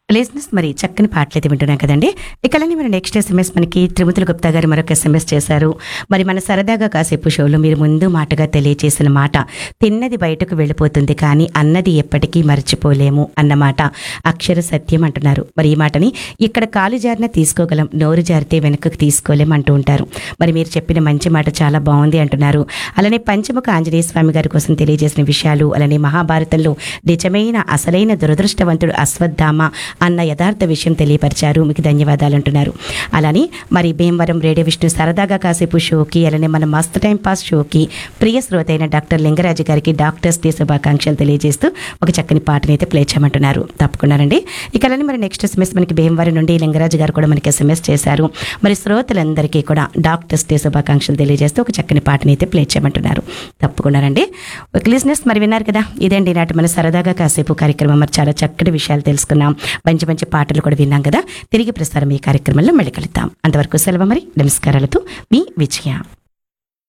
లిజినెస్ మరి చక్కని పాటలు అయితే వింటున్నాం కదండి ఇక అలానే మరి నెక్స్ట్ ఎస్ఎంఎస్ మనకి త్రిమూర్తుల గుప్తా గారు మరొక ఎస్ఎంఎస్ చేశారు మరి మన సరదాగా కాసేపు షోలో మీరు ముందు మాటగా తెలియజేసిన మాట తిన్నది బయటకు వెళ్ళిపోతుంది కానీ అన్నది ఎప్పటికీ మర్చిపోలేము అన్నమాట అక్షర సత్యం అంటున్నారు మరి ఈ మాటని ఇక్కడ కాలు జారిన తీసుకోగలం నోరు జారితే వెనుకకు తీసుకోలేం అంటూ ఉంటారు మరి మీరు చెప్పిన మంచి మాట చాలా బాగుంది అంటున్నారు అలానే పంచముఖ ఆంజనేయ స్వామి గారి కోసం తెలియజేసిన విషయాలు అలానే మహాభారతంలో నిజమైన అసలైన దురదృష్టవంతుడు అశ్వత్థామ అన్న యథార్థ విషయం తెలియపరిచారు మీకు ధన్యవాదాలు అంటున్నారు అలానే మరి భీమవరం రేడియో విష్ణు సరదాగా కాసేపు షోకి అలానే మన మస్త్ టైం పాస్ షోకి ప్రియ శ్రోత అయిన డాక్టర్ లింగరాజు గారికి డాక్టర్స్ డే శుభాకాంక్షలు తెలియజేస్తూ ఒక చక్కని పాటని అయితే ప్లే చేయమంటున్నారు తప్పకుండానండి ఇక అలానే మరి నెక్స్ట్ ఎస్ఎంఎస్ మనకి భీమవరం నుండి లింగరాజు గారు కూడా మనకి ఎస్ఎంఎస్ చేశారు మరి శ్రోతలందరికీ కూడా డాక్టర్స్ డే శుభాకాంక్షలు తెలియజేస్తూ ఒక చక్కని పాటని అయితే ప్లే చేయమంటున్నారు తప్పకుండానండి ఒక లిజినెస్ మరి విన్నారు కదా ఇదండి నాటి మన సరదాగా కాసేపు కార్యక్రమం మరి చాలా చక్కటి విషయాలు తెలుసుకున్నాం మంచి మంచి పాటలు కూడా విన్నాం కదా తిరిగి ప్రసారం ఈ కార్యక్రమంలో మళ్ళీ కలుద్దాం అంతవరకు సెలవు మరి నమస్కారాలతో మీ విజయ